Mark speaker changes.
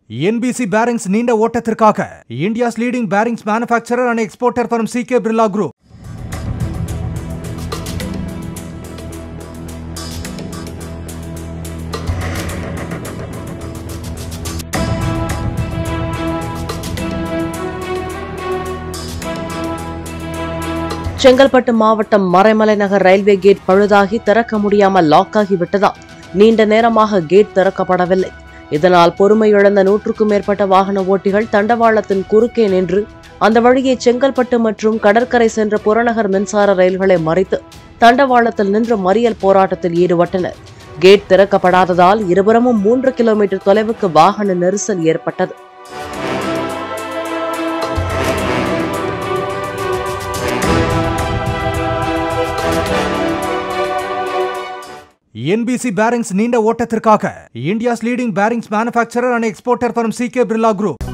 Speaker 1: NBC bearings நீண்ட ஓட்டத்திற்காக India's leading bearings manufacturer and exporter firm C K Birla group
Speaker 2: Chengalpattu மாவட்டம் மறைமலை நகர் railway gate பழுதாகி திறக்க முடியாமல் லாக் ஆகிவிட்டதால் நீண்ட நேரமாக கேட் திறக்கப்படவில்லை இதனால் பொறுமை இழந்த நூற்றுக்கும் மேற்பட்ட வாகன ஓட்டிகள் தண்டவாளத்தின் குறுக்கே நின்று அந்த வழியே செங்கல்பட்டு மற்றும் கடற்கரை சென்ற புறநகர் மின்சார ரயில்களை மறித்து தண்டவாளத்தில் நின்று மறியல் போராட்டத்தில் ஈடுபட்டனர் கேட் திறக்கப்படாததால் இருபுறமும் மூன்று கிலோமீட்டர் தொலைவுக்கு வாகன நெரிசல் ஏற்பட்டது
Speaker 1: என்பிசி பேரிங்ஸ் நீண்ட ஓட்டத்திற்காக India's leading bearings manufacturer and exporter firm C K Birla group